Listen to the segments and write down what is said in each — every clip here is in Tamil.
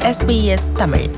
SBS தமிழ்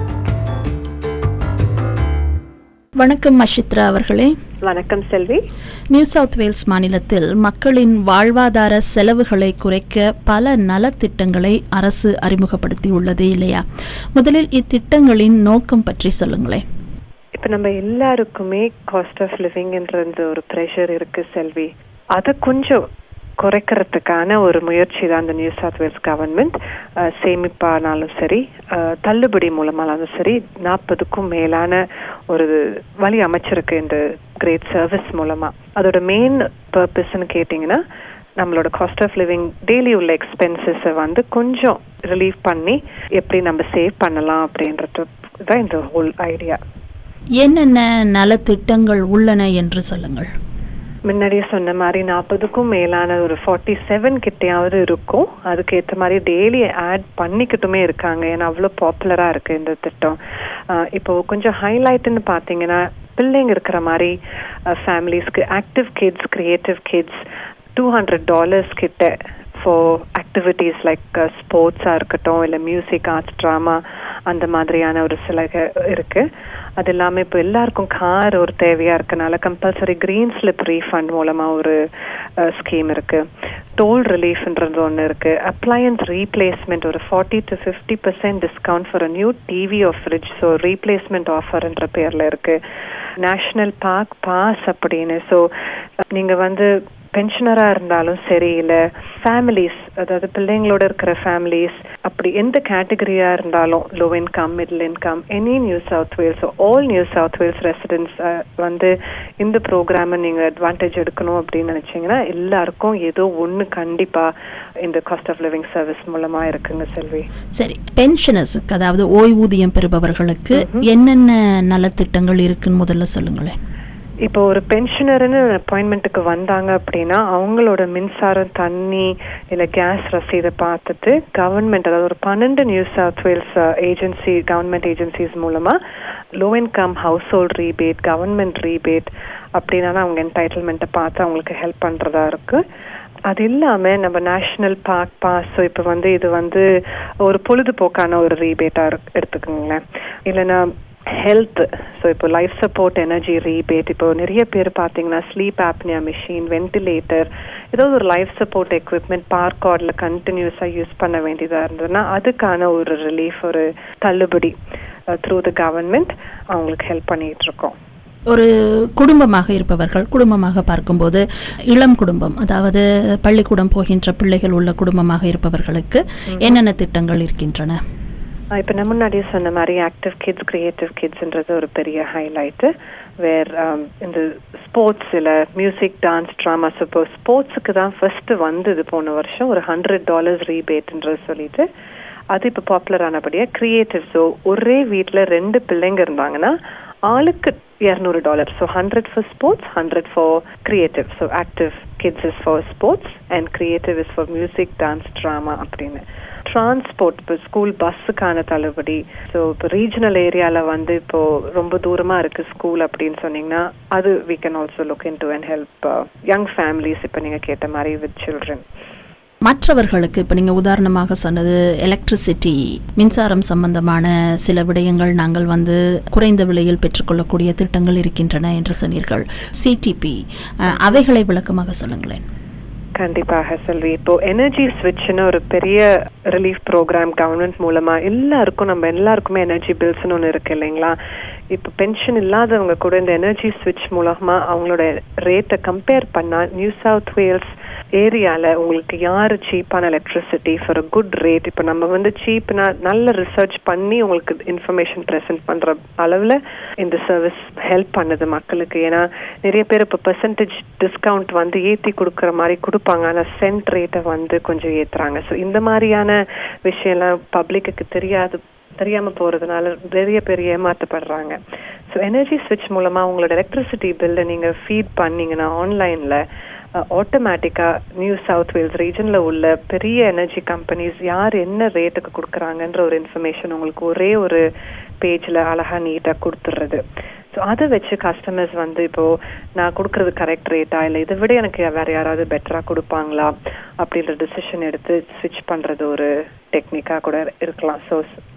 வணக்கம் அஷித்ரா அவர்களே வணக்கம் செல்வி நியூ சவுத் வேல்ஸ் மாநிலத்தில் மக்களின் வாழ்வாதார செலவுகளை குறைக்க பல நலத்திட்டங்களை அரசு அறிமுகப்படுத்தியுள்ளது இல்லையா முதலில் இத்திட்டங்களின் நோக்கம் பற்றி சொல்லுங்களேன் இப்ப நம்ம எல்லாருக்குமே காஸ்ட் ஆஃப் லிவிங்ன்ற ஒரு ப்ரெஷர் இருக்கு செல்வி அதை கொஞ்சம் குறைக்கிறதுக்கான ஒரு முயற்சி தான் இந்த நியூ சவுத் வேல்ஸ் கவர்மெண்ட் சேமிப்பானாலும் சரி அஹ், தள்ளுபடி மூலமானாலும் சரி நாற்பதுக்கும் மேலான ஒரு வழி அமைச்சிருக்கு இந்த கிரேட் சர்வீஸ் மூலமா அதோட மெயின் பர்பஸ்ன்னு கேட்டிங்கன்னா நம்மளோட காஸ்ட் ஆஃப் லிவிங் டெய்லி உள்ள எக்ஸ்பென்சஸை வந்து கொஞ்சம் ரிலீவ் பண்ணி எப்படி நம்ம சேவ் பண்ணலாம் அப்படின்றது தான் இந்த ஹோல் ஐடியா என்னென்ன நலத்திட்டங்கள் உள்ளன என்று சொல்லுங்கள் முன்னாடியே சொன்ன மாதிரி நாற்பதுக்கும் மேலான ஒரு ஃபார்ட்டி செவன் கிட்டையாவது இருக்கும் அதுக்கு ஏற்ற மாதிரி டெய்லி ஆட் பண்ணிக்கிட்டுமே இருக்காங்க ஏன்னா அவ்வளோ பாப்புலராக இருக்கு இந்த திட்டம் ஆஹ் இப்போ கொஞ்சம் ஹைலைட்னு பார்த்தீங்கன்னா பிள்ளைங்க இருக்கிற மாதிரி ஃபேமிலிஸ்க்கு active kids creative kids two hundred dollars கிட்ட ஃபார் ஆக்டிவிட்டீஸ் லைக் ஸ்போர்ட்ஸாக இருக்கட்டும் இல்லை மியூசிக் ஆர்ட்ஸ் ட்ராமா அந்த மாதிரியான ஒரு சில க- இருக்கு அது இல்லாமல் இப்போ எல்லாருக்கும் கார் ஒரு தேவையா இருக்கனால கம்பல்சரி கிரீன் ஸ்லிப் ரீஃபண்ட் மூலமா ஒரு ஸ்கீம் இருக்கு டோல் ரிலீஃப்ன்றது ஒன்று இருக்கு அப்ளையன்ஸ் ரீப்ளேஸ்மெண்ட் ஒரு forty to fifty percent discount for a new TV of fridge so replacement ஆஃபர்ன்ற பேர்ல இருக்கு நேஷனல் பார்க் பாஸ் அப்படின்னு ஸோ நீங்க வந்து பென்ஷனரா இருந்தாலும் சரி இல்ல ஃபேமிலிஸ் அதாவது பிள்ளைங்களோட இருக்கிற ஃபேமிலிஸ் அப்படி எந்த கேட்டகரியா இருந்தாலும் low income middle income any New South Wales all New South Wales residents வந்து இந்த ப்ரோக்ராமை நீங்க அட்வான்டேஜ் எடுக்கணும் அப்படின்னு நினைச்சீங்கன்னா எல்லாருக்கும் ஏதோ ஒண்ணு கண்டிப்பா இந்த காஸ்ட் ஆஃப் லிவிங் சர்வீஸ் மூலமா இருக்குங்க செல்வி சரி பென்ஷனர்ஸுக்கு அதாவது ஓய்வூதியம் பெறுபவர்களுக்கு என்னென்ன நலத்திட்டங்கள் இருக்குன்னு முதல்ல சொல்லுங்களேன் இப்போ ஒரு பென்ஷனர்னு அப்பாயின்மெண்ட்டுக்கு வந்தாங்க அப்படின்னா அவங்களோட மின்சாரம் தண்ணி இல்ல கேஸ் ரசீதை பார்த்துட்டு கவர்மெண்ட் அதாவது ஒரு பன்னெண்டு New South Wales agency government agencies மூலமா low income household rebate government rebate அப்படின்னா அவங்க என்டைட்டில்மெண்ட்டை பார்த்து அவங்களுக்கு ஹெல்ப் பண்றதா இருக்கு அது இல்லாம நம்ம நேஷனல் பார்க் பாஸ் ஸோ இப்போ வந்து இது வந்து ஒரு பொழுதுபோக்கான ஒரு ரீபேட்டா எடுத்துக்கோங்களேன் இல்லைன்னா ஹெல்த் ஸோ இப்போ லைஃப் சப்போர்ட் எனர்ஜி ரீபேட் இப்போ நிறைய பேர் பார்த்தீங்கன்னா ஸ்லீப் ஆப்னியா மிஷின் வென்டிலேட்டர் ஏதாவது ஒரு லைஃப் சப்போர்ட் எக்யூப்மெண்ட் பார்க்கார்டில் கண்டினியூஸாக யூஸ் பண்ண வேண்டியதாக இருந்ததுன்னா அதுக்கான ஒரு ரிலீஃப் ஒரு தள்ளுபடி த்ரூ த கவர்மெண்ட் அவங்களுக்கு ஹெல்ப் பண்ணிட்டு இருக்கோம் ஒரு குடும்பமாக இருப்பவர்கள் குடும்பமாக பார்க்கும்போது இளம் குடும்பம் அதாவது பள்ளிக்கூடம் போகின்ற பிள்ளைகள் உள்ள குடும்பமாக இருப்பவர்களுக்கு என்னென்ன திட்டங்கள் இருக்கின்றன ஆஹ் இப்ப நான் முன்னாடியே சொன்ன மாதிரி ஆக்டிவ் கிட்ஸ் கிரியேட்டிவ் கிட்ஸ்ன்றது ஒரு பெரிய ஹைலைட்டு வேர் இந்த ஸ்போர்ட்ஸ் இல்லை மியூசிக் டான்ஸ் ட்ராமா இப்போ ஸ்போர்ட்ஸுக்கு தான் ஃபர்ஸ்ட் வந்தது போன வருஷம் ஒரு ஹண்ட்ரட் டாலர்ஸ் ரீபேட்ன்றது சொல்லிட்டு அது இப்போ பாப்புலர் ஆனபடியா கிரியேட்டிவ் ஸோ ஒரே வீட்டில் ரெண்டு பிள்ளைங்க இருந்தாங்கன்னா ஆளுக்கு இரநூறு dollar so hundred for sports hundred for creative so active kids is for sports and creative is for music dance drama அப்படின்னு டிரான்ஸ்போர்ட் இப்போ ஸ்கூல் பஸ்ஸுக்கான தள்ளுபடி ஸோ இப்போ ரீஜனல் ஏரியாவில் வந்து இப்போ ரொம்ப தூரமாக இருக்கு ஸ்கூல் அப்படின்னு சொன்னீங்கன்னா அது we can also look into and help young families இப்போ நீங்கள் கேட்ட மாதிரி வித் சில்ட்ரன் மற்றவர்களுக்கு இப்போ நீங்கள் உதாரணமாக சொன்னது எலக்ட்ரிசிட்டி மின்சாரம் சம்பந்தமான சில விடயங்கள் நாங்கள் வந்து குறைந்த விலையில் பெற்றுக்கொள்ளக்கூடிய திட்டங்கள் இருக்கின்றன என்று சொன்னீர்கள் சிடிபி அவைகளை விளக்கமாக சொல்லுங்களேன் கண்டிப்பாக செல்வி இப்போ எனர்ஜி ஸ்விட்ச்னு ஒரு பெரிய ரிலீஃப் ப்ரோக்ராம் கவர்மெண்ட் மூலமா எல்லாருக்கும் நம்ம எல்லாருக்குமே எனர்ஜி பில்ஸ்னு ஒன்று இருக்கு இல்லைங்களா இப்போ பென்ஷன் இல்லாதவங்க கூட இந்த எனர்ஜி ஸ்விட்ச் மூலமா அவங்களோட ரேட்டை கம்பேர் பண்ணா நியூ சவுத் வேல்ஸ் ஏரியால உங்களுக்கு யாரு சீப்பான electricity for a good rate இப்போ நம்ம வந்து சீப்னா நல்ல ரிசர்ச் பண்ணி உங்களுக்கு இன்ஃபர்மேஷன் ப்ரெசென்ட் பண்ற அளவுல இந்த சர்வீஸ் ஹெல்ப் பண்ணுது மக்களுக்கு ஏன்னா நிறைய பேர் இப்போ பெர்சன்டேஜ் டிஸ்கவுண்ட் வந்து ஏத்தி கொடுக்குற மாதிரி கொடுப்பாங்க ஆனா சென்ட் ரேட்டை வந்து கொஞ்சம் ஏத்துறாங்க ஸோ இந்த மாதிரியான விஷயம்லாம் பப்ளிக்கு தெரியாது தெரியாம போறதுனால நிறைய பேர் ஏமாத்தப்படுறாங்க ஸோ எனர்ஜி ஸ்விட்ச் மூலமா உங்களோட எலக்ட்ரிசிட்டி பில்லை நீங்க ஃபீட் பண்ணீங்கன்னா ஆன்லைன்ல ஆட்டோமேட்டிக்கா நியூ சவுத் வேல்ஸ் ரீஜன்ல உள்ள பெரிய எனர்ஜி கம்பெனிஸ் யார் என்ன ரேட்டுக்கு கொடுக்குறாங்கன்ற ஒரு இன்ஃபர்மேஷன் உங்களுக்கு ஒரே ஒரு பேஜ்ல அழகா நீட்டா கொடுத்துடுறது ஸோ அதை வச்சு கஸ்டமர்ஸ் வந்து இப்போ நான் கொடுக்கறது கரெக்ட் ரேட்டா இல்லை இதை விட எனக்கு வேற யாராவது பெட்டரா கொடுப்பாங்களா அப்படின்ற டிசிஷன் எடுத்து ஸ்விட்ச் பண்றது ஒரு டெக்னிக்கா கூட இருக்கலாம் ஸோ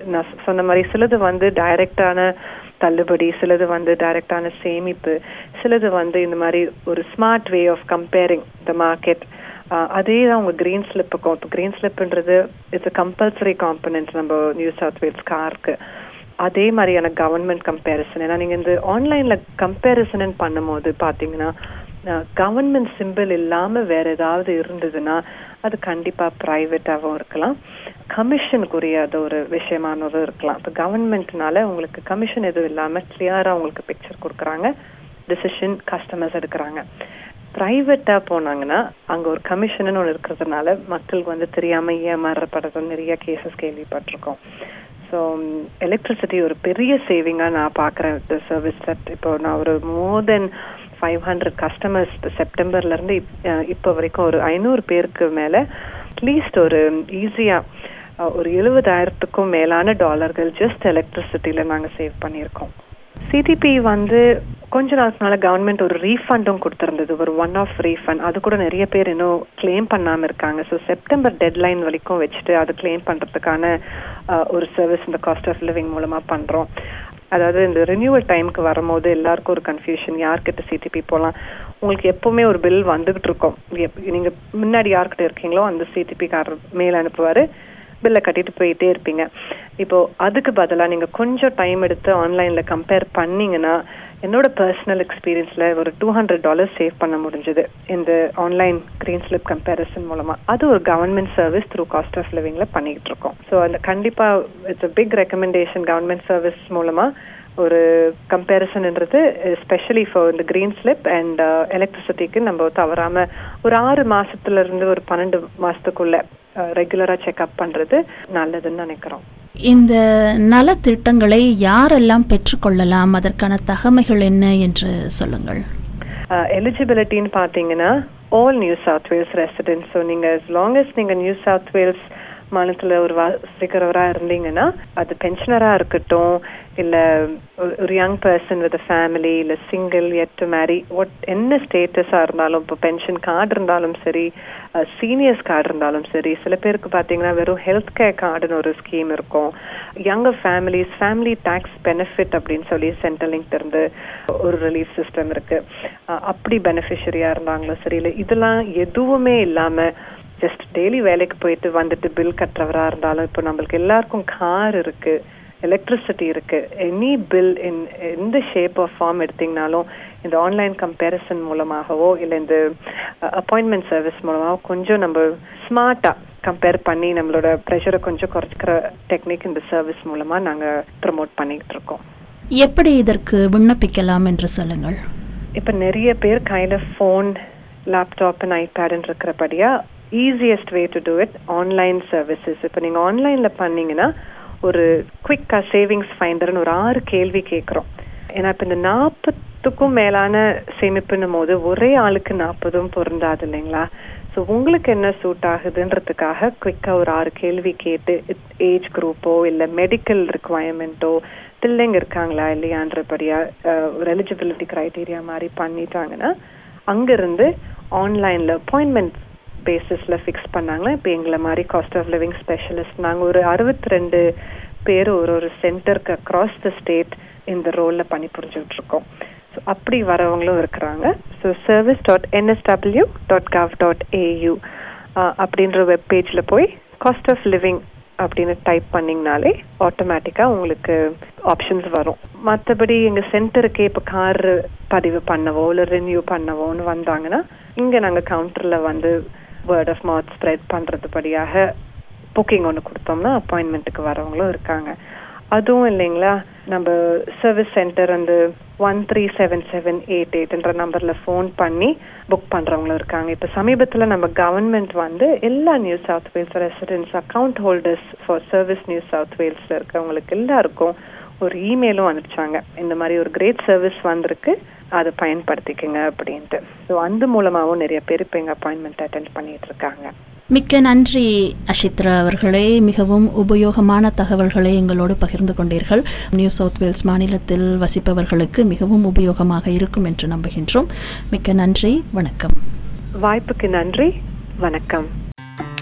நான் சொன்ன மாதிரி சிலது வந்து டைரக்டான தள்ளுபடி சிலது வந்து டைரக்டான சேமிப்பு சிலது வந்து இந்த மாதிரி ஒரு smart way of comparing the market அதே தான் உங்க கிரீன் ஸ்லிப்புக்கும் இப்போ கிரீன் ஸ்லிப்ன்றது இட்ஸ் கம்பல்சரி காம்பனன்ட் நம்ம நியூ சவுத் வேல்ஸ் காருக்கு அதே மாதிரியான கவர்மெண்ட் கம்பேரிசன் ஏன்னா நீங்க இந்த ஆன்லைன்ல கம்பேரிசன் பண்ணும்போது பாத்தீங்கன்னா கவர்மெண்ட் சிம்பிள் இல்லாம வேற ஏதாவது இருந்ததுன்னா அது கண்டிப்பா பிரைவேட்டாகவும் இருக்கலாம் கமிஷனுக்குரிய அது ஒரு விஷயமானதும் இருக்கலாம் இப்போ கவர்மெண்ட்னால உங்களுக்கு கமிஷன் எதுவும் இல்லாம கிளியரா உங்களுக்கு பிக்சர் கொடுக்குறாங்க டிசிஷன் கஸ்டமர்ஸ் எடுக்கிறாங்க பிரைவேட்டா போனாங்கன்னா அங்க ஒரு கமிஷன் ஒன்று இருக்கிறதுனால மக்களுக்கு வந்து தெரியாம ஏமாறப்படுறது நிறைய கேசஸ் கேள்விப்பட்டிருக்கோம் ஸோ எலக்ட்ரிசிட்டி ஒரு பெரிய சேவிங்கா நான் பார்க்குறேன் இந்த சர்வீஸ் தட் இப்போ நான் ஒரு more than five hundred customers செப்டம்பர்ல இருந்து இப்போ வரைக்கும் ஒரு ஐநூறு பேருக்கு மேல அட்லீஸ்ட் ஒரு ஈஸியா ஒரு எழுபதாயிரத்துக்கும் மேலான டாலர்கள் ஜஸ்ட் எலக்ட்ரிசிட்டியில நாங்க சேவ் பண்ணியிருக்கோம் சிடிபி வந்து கொஞ்ச நாளுக்கு மேல கவர்மெண்ட் ஒரு ரீஃபண்டும் கொடுத்திருந்தது ஒரு ஒன் ஆஃப் ரீஃபண்ட் அது கூட நிறைய பேர் இன்னும் கிளைம் பண்ணாம இருக்காங்க ஸோ செப்டம்பர் டெட்லைன் வரைக்கும் வச்சுட்டு அது கிளைம் பண்றதுக்கான ஒரு சர்வீஸ் இந்த காஸ்ட் ஆஃப் லிவிங் மூலமா பண்றோம் அதாவது இந்த ரினியூவல் டைமுக்கு வரும்போது எல்லாருக்கும் ஒரு கன்ஃபியூஷன் யார்கிட்ட சிடிபி போகலாம் உங்களுக்கு எப்பவுமே ஒரு பில் வந்துகிட்டு இருக்கும் நீங்க முன்னாடி யார்கிட்ட இருக்கீங்களோ அந்த சிடிபி காரர் மேல் அனுப்புவாரு பில்லை கட்டிட்டு போயிட்டே இருப்பீங்க இப்போ அதுக்கு பதிலாக நீங்க கொஞ்சம் டைம் எடுத்து ஆன்லைன்ல கம்பேர் பண்ணீங்கன்னா என்னோட பர்சனல் எக்ஸ்பீரியன்ஸ்ல ஒரு டூ ஹண்ட்ரட் டாலர் சேவ் பண்ண முடிஞ்சது இந்த ஆன்லைன் கிரீன் ஸ்லிப் கம்பேரிசன் மூலமா அது ஒரு government service through cost of லிவிங்ல பண்ணிட்டு இருக்கோம் ஸோ அந்த கண்டிப்பா it's a big recommendation government service மூலமா ஒரு கம்பேரிசன்ன்றது எஸ்பெஷலி ஃபார் இந்த கிரீன் ஸ்லிப் அண்ட் எலக்ட்ரிசிட்டிக்கு நம்ம தவறாம ஒரு ஆறு மாசத்துல இருந்து ஒரு பன்னெண்டு மாசத்துக்குள்ள ரெகுலரா செக்அப் பண்றது நல்லதுன்னு நினைக்கிறோம் இந்த நலத்திட்டங்களை யாரெல்லாம் பெற்றுக்கொள்ளலாம் அதற்கான தகமைகள் என்ன என்று சொல்லுங்கள் எலிஜிபிலிட்டின்னு பார்த்தீங்கன்னா all New South Wales residents so நீங்கள் as long as நீங்கள் நியூ சவுத் வேல்ஸ் மாநிலத்தில் ஒரு வசிக்கிறவராக இருந்தீங்கன்னா அது பென்ஷனராக இருக்கட்டும் இல்லை ஒரு யங் பர்சன் வித் ஃபேமிலி இல்லை single yet to marry or என்ன ஸ்டேட்டஸாக இருந்தாலும் இப்போ பென்ஷன் கார்டு இருந்தாலும் சரி சீனியர்ஸ் கார்டு இருந்தாலும் சரி சில பேருக்கு பார்த்தீங்கன்னா வெறும் ஹெல்த் கேர் கார்டுன்னு ஒரு ஸ்கீம் இருக்கும் younger families family tax benefit அப்படின்னு சொல்லி சென்ட்ரல் லிங்க் இருந்து ஒரு ரிலீஃப் சிஸ்டம் இருக்கு அப்படி பெனிஃபிஷரியா இருந்தாங்களும் சரி இல்லை இதெல்லாம் எதுவுமே இல்லாமல் ஜஸ்ட் டெய்லி வேலைக்கு போயிட்டு வந்துட்டு பில் கட்டுறவரா இருந்தாலும் இப்போ நம்மளுக்கு எல்லாருக்கும் கார் இருக்கு எலக்ட்ரிசிட்டி இருக்கு எனி பில் இன் எந்த ஷேப் ஆஃப் ஃபார்ம் எடுத்தீங்கனாலும் இந்த ஆன்லைன் கம்பேரிசன் மூலமாகவோ இல்லை இந்த அப்பாயின்மெண்ட் சர்வீஸ் மூலமாகவோ கொஞ்சம் நம்ம ஸ்மார்ட்டா கம்பேர் பண்ணி நம்மளோட ப்ரெஷரை கொஞ்சம் குறைச்சிக்கிற டெக்னிக் இந்த சர்வீஸ் மூலமா நாங்க ப்ரமோட் பண்ணிட்டு இருக்கோம் எப்படி இதற்கு விண்ணப்பிக்கலாம் என்று சொல்லுங்கள் இப்ப நிறைய பேர் கையில ஃபோன் லேப்டாப் அண்ட் ஐபேடுன்னு இருக்கிறபடியா easiest way to do it online services இப்போ நீங்கள் ஆன்லைனில் பண்ணீங்கன்னா ஒரு குவிக்கா சேவிங்ஸ் ஃபைண்டர்னு ஒரு ஆறு கேள்வி கேட்குறோம் ஏன்னா இப்போ இந்த நாற்பத்துக்கும் மேலான சேமிப்புன்னும் போது ஒரே ஆளுக்கு நாற்பதும் பொருந்தாது இல்லைங்களா ஸோ உங்களுக்கு என்ன சூட் ஆகுதுன்றதுக்காக குவிக்காக ஒரு ஆறு கேள்வி கேட்டு ஏஜ் குரூப்போ இல்லை மெடிக்கல் ரிக்குவயர்மெண்ட்டோ பிள்ளைங்க இருக்காங்களா இல்லையான்றபடியா ஒரு எலிஜிபிலிட்டி க்ரைட்டீரியா மாதிரி பண்ணிட்டாங்கன்னா அங்கிருந்து ஆன்லைனில் அப்பாயின்மெண்ட் பேசிஸ்ல ஃபிக்ஸ் பண்ணாங்களா இப்போ எங்களை மாதிரி காஸ்ட் ஆஃப் லிவிங் ஸ்பெஷலிஸ்ட் நாங்கள் ஒரு அறுபத்தி ரெண்டு பேர் ஒரு ஒரு சென்டருக்கு அக்ராஸ் த ஸ்டேட் இந்த ரோலில் பணி புரிஞ்சுட்டு இருக்கோம் ஸோ அப்படி வரவங்களும் இருக்கிறாங்க so service dot NSW dot gov dot AU அப்படின்ற வெப் பேஜில் போய் காஸ்ட் ஆஃப் லிவிங் அப்படின்னு டைப் பண்ணிங்கனாலே ஆட்டோமேட்டிக்காக உங்களுக்கு ஆப்ஷன்ஸ் வரும் மற்றபடி எங்கள் சென்டருக்கே இப்போ கார் பதிவு பண்ணவோ இல்லை ரினியூ பண்ணவோன்னு வந்தாங்கன்னா இங்கே நாங்கள் கவுண்டரில் வந்து வேர்ட் ஆஃப் மவுத் ஸ்ப்ரெட் பண்ணுறது படியாக புக்கிங் ஒன்று கொடுத்தோம்னா அப்பாயின்மெண்ட்டுக்கு வரவங்களும் இருக்காங்க அதுவும் இல்லைங்களா நம்ம சர்வீஸ் சென்டர் அந்த one three seven seven eight எயிட்ன்ற நம்பரில் ஃபோன் பண்ணி புக் பண்ணுறவங்களும் இருக்காங்க இப்போ சமீபத்தில் நம்ம கவர்மெண்ட் வந்து எல்லா New South Wales residents account holders for service New South வேல்ஸில் இருக்கவங்களுக்கு எல்லாருக்கும் ஒரு இமெயிலும் அனுப்பிச்சாங்க இந்த மாதிரி ஒரு கிரேட் சர்வீஸ் வந்திருக்கு அதை பயன்படுத்திக்கங்க அப்படின்ட்டு ஸோ அந்த மூலமாகவும் நிறைய பேர் இப்போ எங்கள் அப்பாயின்மெண்ட் அட்டென்ட் பண்ணிட்டு இருக்காங்க மிக்க நன்றி அஷித்ரா அவர்களே மிகவும் உபயோகமான தகவல்களை எங்களோடு பகிர்ந்து கொண்டீர்கள் நியூ சவுத் வேல்ஸ் மாநிலத்தில் வசிப்பவர்களுக்கு மிகவும் உபயோகமாக இருக்கும் என்று நம்புகின்றோம் மிக்க நன்றி வணக்கம் வாய்ப்புக்கு நன்றி வணக்கம்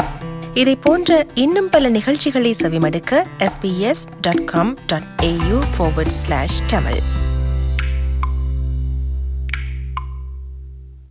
இதை போன்ற இன்னும் பல நிகழ்ச்சிகளை செவிமடுக்க sbs.com.au forward slash tamil